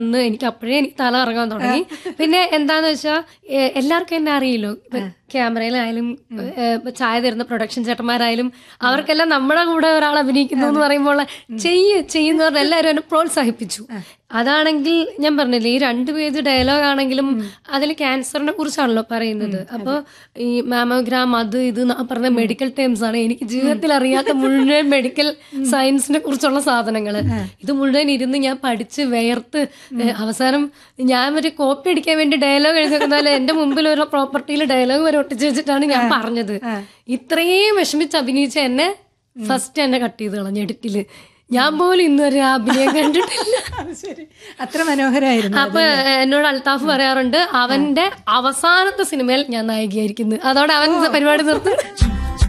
എന്ന് എനിക്ക് അപ്പോഴേ എനിക്ക് തല ഇറങ്ങാൻ തുടങ്ങി പിന്നെ എന്താന്ന് വെച്ചാൽ എല്ലാവർക്കും എന്നെ അറിയില്ലോ ഇപ്പൊ ക്യാമറയിലായാലും ഏ, ഇപ്പൊ ചായ തരുന്ന പ്രൊഡക്ഷൻ ചേട്ടന്മാരായാലും അവർക്കെല്ലാം നമ്മുടെ കൂടെ ഒരാൾ അഭിനയിക്കുന്നു എന്ന് പറയുമ്പോൾ ചെയ്യ് ചെയ്യുന്നവർ എല്ലാവരും എന്നെ പ്രോത്സാഹിപ്പിച്ചു അതാണെങ്കിൽ ഞാൻ പറഞ്ഞില്ലേ ഈ രണ്ട് പേജ് ഡയലോഗ് ആണെങ്കിലും അതിൽ ക്യാൻസറിനെ കുറിച്ചാണല്ലോ പറയുന്നത് അപ്പോൾ ഈ മാമോഗ്രാം അത് ഇത് ന്ന് പറഞ്ഞ മെഡിക്കൽ ടേംസ് ആണ് എനിക്ക് ജീവിതത്തിൽ അറിയാത്ത മുഴുവൻ മെഡിക്കൽ സയൻസിനെ കുറിച്ചുള്ള സാധനങ്ങൾ ഇത് മുഴുവൻ ഇരുന്ന് ഞാൻ പഠിച്ച് വേർത്ത് ഏ, അവസാനം ഞാൻ ഒരു കോപ്പി അടിക്കാൻ വേണ്ടി ഡയലോഗ് എഴുതുന്നാൽ എന്റെ മുമ്പിൽ ഒരു പ്രോപ്പർട്ടിയിൽ ഡയലോഗ് വരെ ഒട്ടിച്ച് വെച്ചിട്ടാണ് ഞാൻ പറഞ്ഞത് ഇത്രയും വിഷമിച്ച് അഭിനയിച്ച എന്നെ ഫസ്റ്റ് എന്നെ കട്ട് ചെയ്ത് കളഞ്ഞു എഡിറ്റില് ഞാൻ പോലും ഇന്നുവരെ ആ അഭിനയം കണ്ടിട്ടില്ല അത് ശരി അത്ര മനോഹരമായിരുന്നു അപ്പൊ എന്നോട് അൽത്താഫ് പറയാറുണ്ട് അവന്റെ അവസാനത്തെ സിനിമയിൽ ഞാൻ നായികയായിരിക്കുന്നു അതോടെ അവൻ പരിപാടി നിർത്തും